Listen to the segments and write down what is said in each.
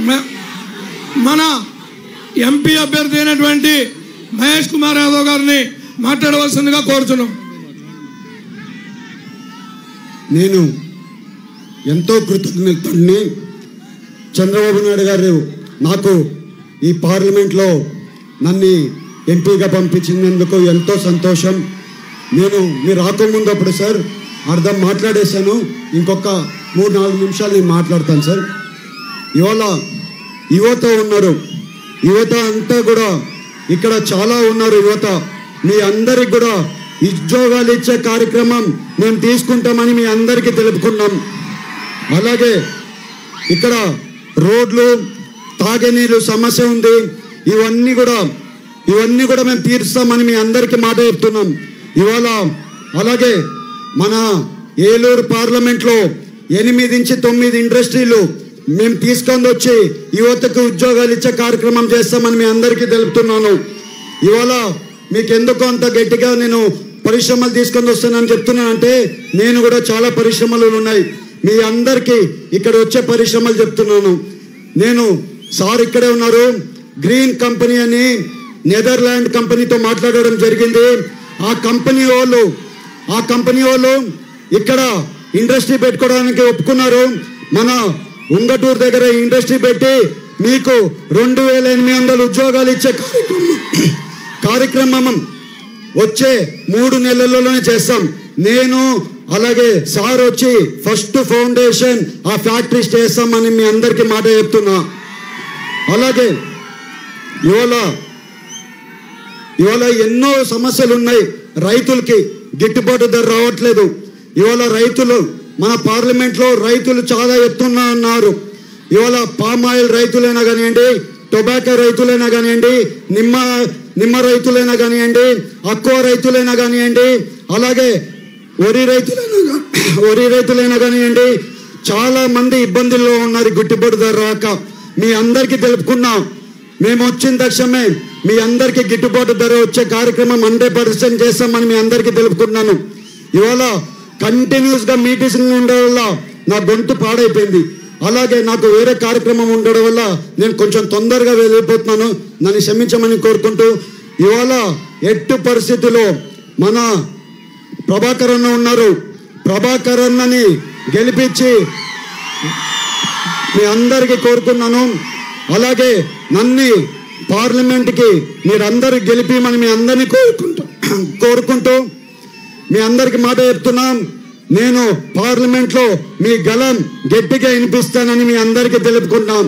మ- మన ఎంపీ అభ్యర్థి అయినటువంటి మహేష్ కుమార్ యాదవ్ గారిని మాట్లాడవలసిందిగా కోరుతున్నాం నేను ఎంతో కృతజ్ఞతని చంద్రబాబు నాయుడు గారు నాకు ఈ పార్లమెంట్లో నన్ను ఎంపీగా పంపించినందుకు ఎంతో సంతోషం నేను మీరు రాకముందు అప్పుడు సార్ అర్థం మాట్లాడేశాను ఇంకొక మూడు నాలుగు నిమిషాలు నేను మాట్లాడతాను సార్ ఇవాళ యువత ఉన్నారు యువత అంతా కూడా ఇక్కడ చాలా ఉన్నారు యువత మీ అందరికి కూడా ఉద్యోగాలు ఇచ్చే కార్యక్రమం మేము తీసుకుంటామని మీ అందరికీ తెలుపుకున్నాం అలాగే ఇక్కడ రోడ్లు తాగేనీరు సమస్య ఉంది ఇవన్నీ కూడా ఇవన్నీ కూడా మేము తీరుస్తామని మీ అందరికీ మాట చెప్తున్నాం ఇవాళ అలాగే మన ఏలూరు పార్లమెంట్లో ఎనిమిది నుంచి తొమ్మిది ఇండస్ట్రీలు మేము తీసుకొని వచ్చి యువతకు ఉద్యోగాలు ఇచ్చే కార్యక్రమం చేస్తామని మీ అందరికీ తెలుపుతున్నాను ఇవాళ మీకు ఎందుకు అంత గట్టిగా నేను పరిశ్రమలు తీసుకొని వస్తానని చెప్తున్నానంటే నేను కూడా చాలా పరిశ్రమలు ఉన్నాయి మీ అందరికీ ఇక్కడ వచ్చే పరిశ్రమలు చెప్తున్నాను నేను సార్ ఇక్కడే ఉన్నారు గ్రీన్ కంపెనీ అని నెదర్లాండ్ కంపెనీతో మాట్లాడడం జరిగింది ఆ కంపెనీ వాళ్ళు ఆ కంపెనీ వాళ్ళు ఇక్కడ ఇండస్ట్రీ పెట్టుకోవడానికి ఒప్పుకున్నారు మన ఉంగటూరు దగ్గర ఇండస్ట్రీ పెట్టి మీకు రెండు వేల ఎనిమిది వందల ఉద్యోగాలు ఇచ్చే కార్యక్రమం కార్యక్రమం వచ్చే మూడు నెలల్లోనే చేస్తాం నేను అలాగే సార్ వచ్చి ఫస్ట్ ఫౌండేషన్ ఆ ఫ్యాక్టరీ చేస్తామని మీ అందరికీ మాట చెప్తున్నా అలాగే ఇవాళ ఇవాళ ఎన్నో సమస్యలు ఉన్నాయి రైతులకి గిట్టుబాటు ధర రావట్లేదు ఇవాళ రైతులు మన పార్లమెంట్లో రైతులు చాలా ఎత్తున్నా ఉన్నారు ఇవాళ పామ్ ఆయిల్ రైతులైనా కానివ్వండి టొబాకో రైతులైనా కానివ్వండి నిమ్మ నిమ్మ రైతులైనా కానివ్వండి అక్కువ రైతులైనా కానివ్వండి అలాగే వరి రైతులైనా గా- వరి రైతులైనా కానివ్వండి చాలా మంది ఇబ్బందుల్లో ఉన్నారు గిట్టుబాటు ధర రాక మీ అందరికీ తెలుపుకున్నాం మేము వచ్చిన తక్షణమే మీ అందరికీ గిట్టుబాటు ధర వచ్చే కార్యక్రమం హండ్రెడ్ పర్సెంట్ చేస్తామని మీ అందరికీ తెలుపుకున్నాను ఇవాళ కంటిన్యూస్ గా మీటింగ్ ఉండడం వల్ల నా గొంతు పాడైపోయింది అలాగే నాకు వేరే కార్యక్రమం ఉండడం వల్ల నేను కొంచెం తొందరగా వెళ్ళిపోతున్నాను నన్ను క్షమించమని కోరుకుంటూ ఇవాళ ఎట్టు పరిస్థితిలో మన ప్రభాకర్ అన్న ఉన్నారు ప్రభాకర్ అన్నని గెలిపించి మీ అందరికీ కోరుకున్నాను అలాగే నన్ను పార్లమెంట్కి మీరందరూ గెలిపిమని మీ అందరినీ కోరుకుంటూ కోరుకుంటూ మీ అందరికి మాట చెప్తున్నాం నేను పార్లమెంట్లో మీ గలం గట్టిగా వినిపిస్తానని మీ అందరికీ తెలుపుకుంటాం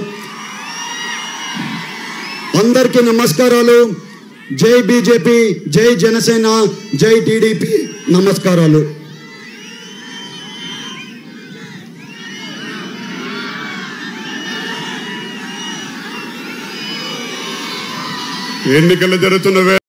అందరికీ నమస్కారాలు జై బీజేపీ జై జనసేన జై టీడీపీ నమస్కారాలు ఎన్నికలు జరుగుతున్న వే-